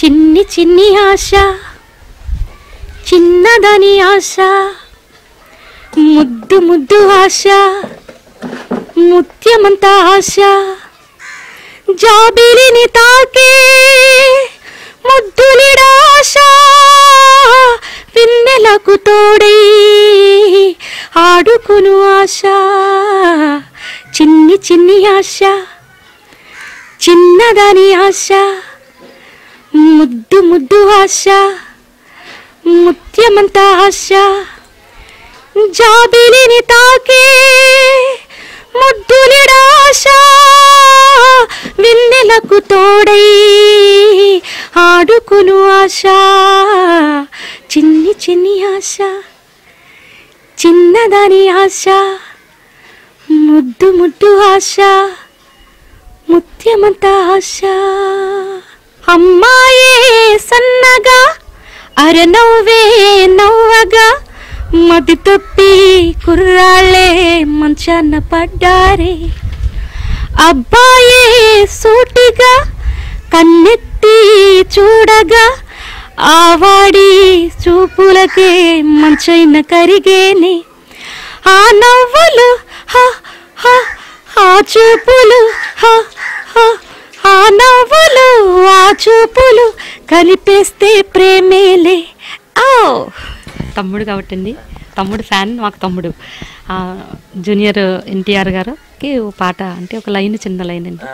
చిన్ని చిన్ని ఆశ చిన్నదని ఆశ ముద్దు ముద్దు ఆశ ముత్యమంత ఆశ జాబిలిని తాకే ముద్దులిడాశ పిన్నెలకు తోడై ఆడుకును ఆశ చిన్ని చిన్ని ఆశ చిన్నదాని ఆశ ముద్దు ముద్దు ఆశ ముత్యమంత ఆశ జాబిలిని తాకే ముద్దులిడాశ వెన్నెలకు తోడై ఆడుకును ఆశ చిన్ని చిన్ని ఆశ చిన్నదాని ఆశ ముద్దు ముద్దు ఆశ ముత్యమంత ఆశ అమ్మాయే సన్నగా అరనవ్వే నవ్వగా మది తొప్పి కుర్రాళ్ళే మంచాన పడ్డారే అబ్బాయే సూటిగా కన్నెత్తి చూడగా ఆవాడి చూపులకే మంచైన కరిగేనే ఆ నవ్వులు హ హ ఆ చూపులు హ హ ఆ నవ్వులు ఆ చూపులు కలిపేస్తే ప్రేమేలే ఓ తమ్ముడు కాబట్టి అండి తమ్ముడు ఫ్యాన్ మాకు తమ్ముడు ఆ, జూనియర్ ఎన్టీఆర్ గారుకి ఓ పాట అంటే ఒక లైన్ చిన్న లైన్ అండి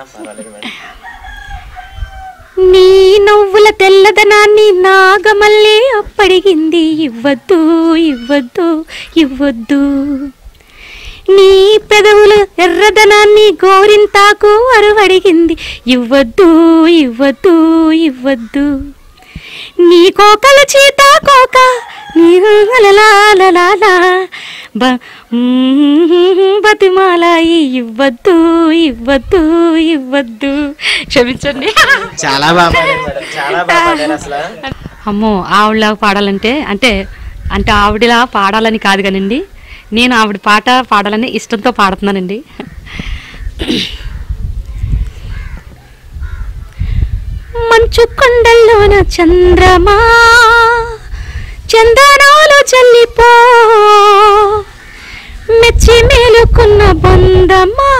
నీ నవ్వుల తెల్లదనాన్ని నాగమల్లే అప్పడిగింది ఇవ్వద్దు ఇవ్వద్దు ఇవ్వద్దు నీ పెదవుల ఎర్రదనాన్ని గోరింతాకు అరువడిగింది ఇవ్వద్దు ఇవ్వద్దు ఇవ్వద్దు నీ కోకల చీత కోక నీ లలలాలలాలా. బ మ్మ్, బతిమాలాయి ఇవ్వద్దు ఇవ్వద్దు ఇవ్వద్దు క్షమించండి చాలా బాగా పాడారు మేడం చాలా బాగా పాడారు అసలు అమ్మో ఆవిడలా పాడాలంటే అంటే అంటే ఆవిడలా పాడాలని కాదు కానండి నేను ఆవిడ పాట పాడాలని ఇష్టంతో పాడుతున్నానండి మంచు కొండల్లోన చంద్రమా చందనాలు చల్లిపో మెచ్చి మేలుకున్న బంధమా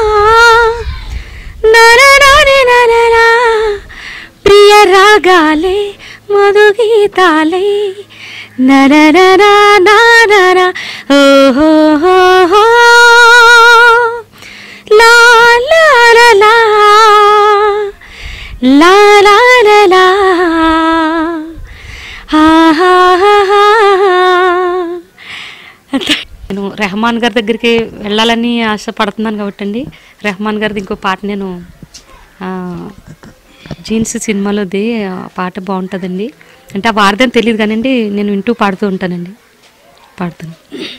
నరనాని నరనా ప్రియ రాగాలే మధు గీతాలే నరనరా నానరా ఓహో హో హో లా లా లా లా లా లా లా లా హా హా హా హా నేను రెహమాన్ గారి దగ్గరికి వెళ్ళాలని ఆశపడుతున్నాను కాబట్టి అండి రెహమాన్ గారిది ఇంకో పాట నేను ఆ, జీన్స్ సినిమాలోది ఆ పాట బాగుంటుందండి అంటే ఆ వారదని తెలియదు కానండి నేను వింటూ పాడుతూ ఉంటానండి పాడుతాను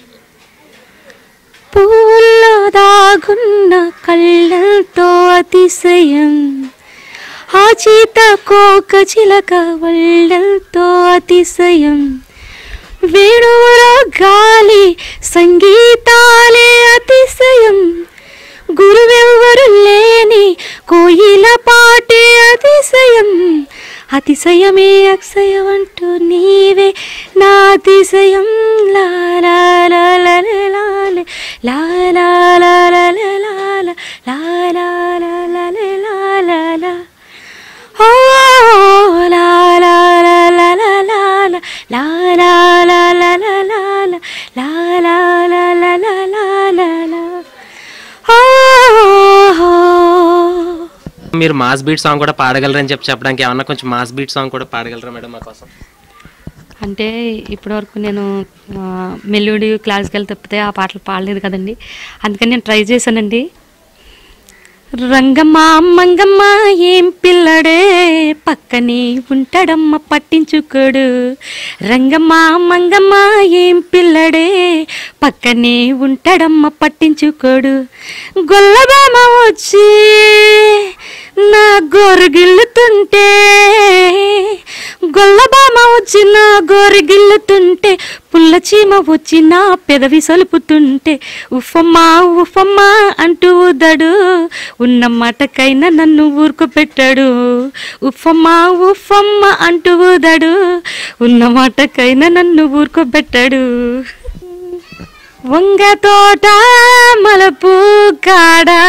పూల్లో దాగున్న కళ్ళతో అతిశయం ఆ చీత కోక చిలక వళ్ళతో అతిశయం వేణువులో గాలి సంగీతాలే అతిశయం గురువెవ్వరు లేని కోయిల పాటే అతిశయం అతిశయమే అక్షయం అంటూ నీవే నా అతిశయం లా లా లా లా లా లా లే. లా లా లా లా లా లా లా. లా లా లా లా లా లా లా లా. ఓ లా లా లా లా లా లా లా. లా లా లా లా లా లా లా. లా లా లా లా లా లా లా లా. ఓ మీరు మాస్ బీట్ సాంగ్ కూడా పాడగలరని చెప్పి చెప్పడానికి ఏమన్నా కొంచెం మాస్ బీట్ సాంగ్ కూడా పాడగలరా మేడం మా కోసం అంటే ఇప్పటివరకు నేను ఆ, మెలోడీ క్లాసికల్ తప్పితే ఆ పాటలు పాడలేదు కదండి అందుకని నేను ట్రై చేశానండి రంగమ్మ మంగమ్మ ఏం పిల్లడే పక్కనే ఉంటాడమ్మ పట్టించుకోడు రంగమ్మ మంగమ్మ ఏం పిల్లడే పక్కనే ఉంటాడమ్మ పట్టించుకోడు గొల్లబామ వచ్చి నా గోరగిల్లుతుంటే గొల్లబామ వచ్చి నా గోరగిల్లుతుంటే పుల్ల చీమ వచ్చి నా పెదవి సలుపుతుంటే ఉఫమ్మా ఉఫమ్మా అంటూ ఊదడు ఉన్న మాటకైనా నన్ను ఊరుకు పెట్టాడు ఉఫమ్మా ఉఫమ్మ అంటూ ఊదడు ఉన్న మాటకైనా నన్ను ఊరుకోబెట్టాడు వంగ తోట మలపు కాడా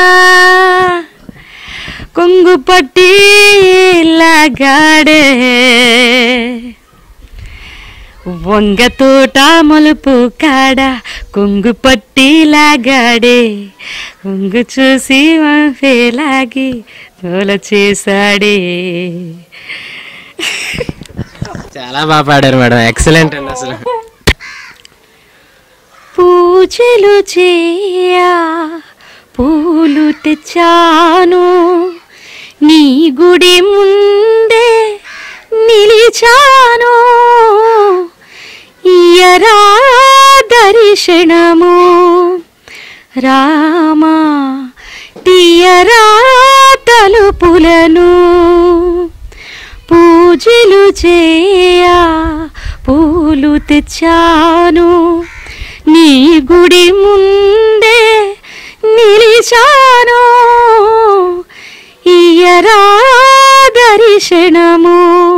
కొంగు పట్టి లాగాడే వంగ తోట మలుపు కాడ కొంగు పట్టి లాగాడే కొంగు చూసి వంపేలాగి తోల చేశాడే చాలా బాగా పాడారు మేడం ఎక్సలెంట్ అండి అసలు పూజలు చేయా పూలు తెచ్చాను నీ గుడి ముందే నిలిచాను ఇయరా దర్శనము రామా తీయరా తలుపులను పూజలు చేయా పూలు తెచ్చాను నీ గుడి ముందే నిలిచాను ఇయరా దర్శనము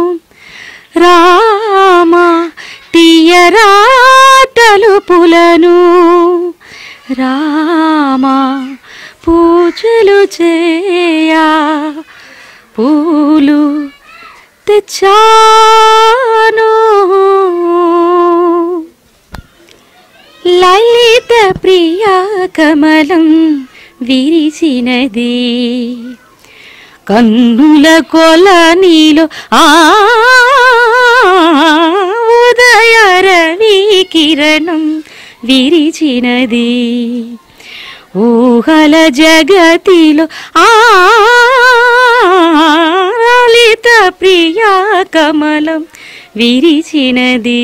రామ తీయరా తలుపులను రామ పూజలు చేయా పూలు తెచ్చాను లలిత ప్రియ కమలం విరిసినది కన్నుల కొల నీలో ఆ ఉదయ రవి కిరణం విరిచినది ఊహల జగతిలో ఆ లలిత ప్రియ కమలం విరిచినది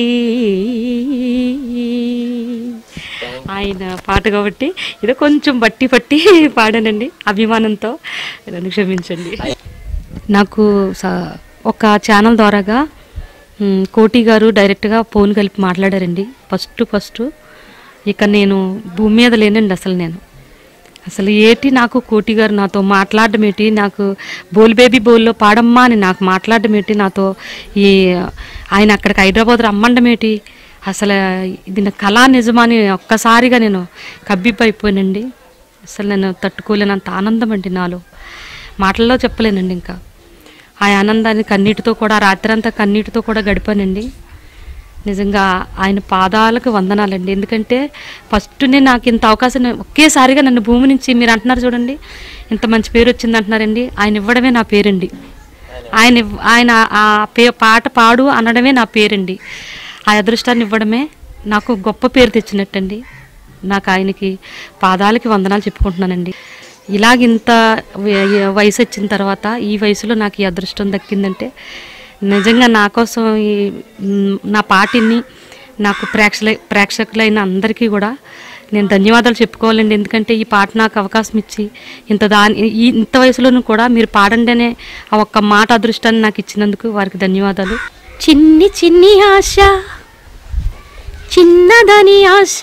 ఆయన పాట కాబట్టి ఏదో కొంచెం బట్టి పట్టి పాడానండి అభిమానంతో నన్ను క్షమించండి నాకు స- ఒక ఛానల్ ద్వారాగా మ్, కోటి గారు డైరెక్ట్గా ఫోన్ కలిపి మాట్లాడారండి ఫస్ట్ ఫస్ట్ ఇక నేను భూమి మీద లేనండి అసలు నేను అసలు ఏటి నాకు కోటి గారు నాతో మాట్లాడడం ఏంటి నాకు బోల్ బేబీ బోల్లో పాడమ్మా అని నాకు మాట్లాడడం ఏంటి నాతో ఈ ఆయన అక్కడికి హైదరాబాద్ రమ్మండం ఏంటి అసలు ఇది నా కళా నిజమని ఒక్కసారిగా నేను కబ్బిబ్బైపోయానండి అసలు నేను తట్టుకోలేనంత ఆనందం అండి నాలో మాటల్లో చెప్పలేనండి ఇంకా ఆ ఆనందాన్ని కన్నీటితో కూడా రాత్రంతా కన్నీటితో కూడా గడిపానండి నిజంగా ఆయన పాదాలకు వందనాలండి ఎందుకంటే ఫస్ట్ నేను నాకు ఇంత అవకాశం ఒకేసారిగా నన్ను భూమి నుంచి మీరు అంటున్నారు చూడండి ఇంత మంచి పేరు వచ్చింది అంటున్నారండి ఆయన ఇవ్వడమే నా పేరండి ఆయన ఇవ్- ఆయన ఆ పే పాట పాడు అనడమే నా పేరండి ఆ అదృష్టాన్ని ఇవ్వడమే నాకు గొప్ప పేరు తెచ్చినట్టండి నాకు ఆయనకి పాదాలకి వందనాలు చెప్పుకుంటున్నానండి ఇలాగ ఇంత వయ- వయసు వచ్చిన తర్వాత ఈ వయసులో నాకు ఈ అదృష్టం దక్కిందంటే నిజంగా నా కోసం ఈ మ్, నా పాటిని నాకు ప్రేక్షల ప్రేక్షకులైన అందరికీ కూడా నేను ధన్యవాదాలు చెప్పుకోవాలండి ఎందుకంటే ఈ పాట నాకు అవకాశం ఇచ్చి ఇంత దాని ఈ ఇంత వయసులోనూ కూడా మీరు పాడండి అనే ఆ ఒక్క మాట అదృష్టాన్ని నాకు ఇచ్చినందుకు వారికి ధన్యవాదాలు చిన్ని చిన్ని ఆశ చిన్నదని ఆశ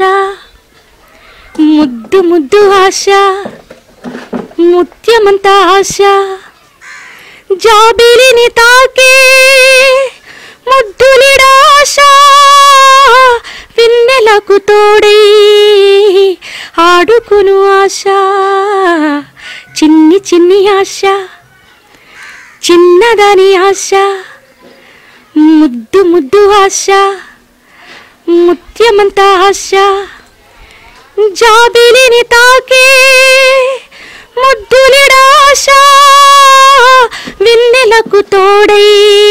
ముద్దు ముద్దు ఆశ ముత్యమంత ఆశ జాబిలిని తాకే ముద్దులిడాశ వెన్నెలకు తోడై ఆడుకును ఆశ చిన్ని చిన్ని ఆశ చిన్నదని ఆశ ముద్దు ముద్దు ఆశ ముత్యమంత ఆశ జాబిలిని తాకే ముద్దులిడాశ వెన్నెలకు తోడై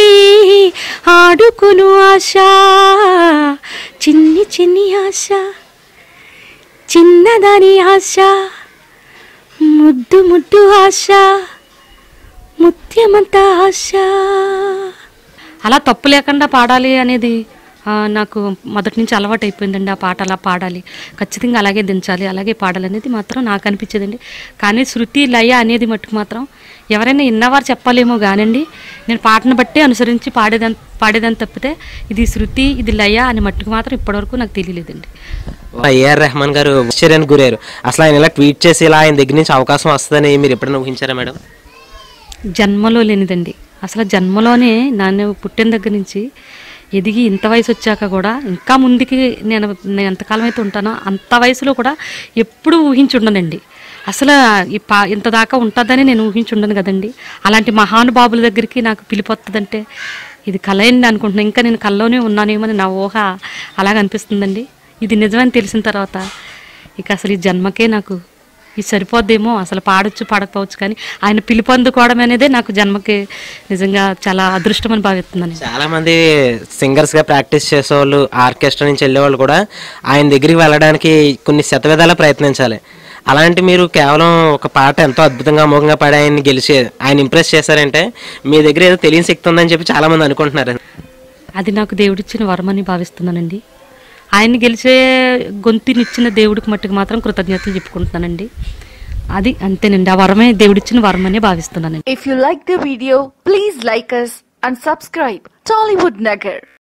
ఆడుకును ఆశ చిన్ని చిన్ని ఆశ చిన్నదాని ఆశ ముద్దు ముద్దు ఆశ ముత్యమంత ఆశ అలా తప్పు లేకుండా పాడాలి అనేది ఆ, నాకు మొదటి నుంచి అలవాటు అయిపోయిందండి ఆ పాట అలా పాడాలి ఖచ్చితంగా అలాగే దించాలి అలాగే పాడాలి అనేది మాత్రం నాకు అనిపించేదండి కానీ శృతి లయ అనేది మట్టుకు మాత్రం ఎవరైనా విన్నవారు చెప్పాలేమో కానండి నేను పాటను బట్టి అనుసరించి పాడేదని పాడేదని తప్పితే ఇది శృతి ఇది లయ అని మట్టుకు మాత్రం ఇప్పటివరకు నాకు తెలియలేదండి ఏఆర్ రెహమాన్ గారు ఆశ్చర్యానికి గురారు అసలు ఆయన ఇలా ట్వీట్ చేసి ఇలా ఆయన దగ్గర నుంచి అవకాశం వస్తుందని మీరు ఎప్పుడైనా ఊహించారా మేడం జన్మలో లేనిదండి అసలు జన్మలోనే నన్ను పుట్టిన దగ్గర నుంచి ఎదిగి ఇంత వయసు వచ్చాక కూడా ఇంకా ముందుకి నేను నేను ఎంతకాలం అయితే ఉంటానో అంత వయసులో కూడా ఎప్పుడూ ఊహించుండనండి అసలు ఈ పా ఇంత దాకా ఉంటుందని నేను ఊహించుండను కదండి అలాంటి మహానుభావుల దగ్గరికి నాకు పిలిపొస్తుందంటే ఇది కళ అయింది అనుకుంటున్నాను ఇంకా నేను కల్లోనే ఉన్నానేమో అని నా ఊహ అలాగ అనిపిస్తుందండి ఇది నిజమని తెలిసిన తర్వాత ఇక అసలు ఈ జన్మకే నాకు ఇది సరిపోద్దేమో అసలు పాడొచ్చు పాడకపోవచ్చు కానీ ఆయన పిలుపు అందుకోవడం అనేదే నాకు జన్మకి నిజంగా చాలా అదృష్టం అని భావిస్తున్నాను చాలా మంది సింగర్స్ గా ప్రాక్టీస్ చేసేవాళ్ళు ఆర్కెస్ట్రా నుంచి వెళ్ళేవాళ్ళు కూడా ఆయన దగ్గరికి వెళ్ళడానికి కొన్ని శతవిధాల ప్రయత్నించాలి అలాంటి మీరు కేవలం ఒక పాట ఎంతో అద్భుతంగా అమోఘంగా పాడి ఆయన్ని గెలిచి ఆయన ఇంప్రెస్ చేశారంటే మీ దగ్గర ఏదో తెలియని శక్తి ఉందని చెప్పి చాలా మంది అనుకుంటున్నారు అది నాకు దేవుడిచ్చిన వరమని భావిస్తున్నానండి ఆయన్ని గెలిచే గొంతునిచ్చిన దేవుడికి మట్టుకు మాత్రం కృతజ్ఞతలు చెప్పుకుంటున్నానండి అది అంతేనండి ఆ వరమే దేవుడిచ్చిన వరమని భావిస్తున్నానండి If you like the video, please like us and subscribe. Tollywood Nagar.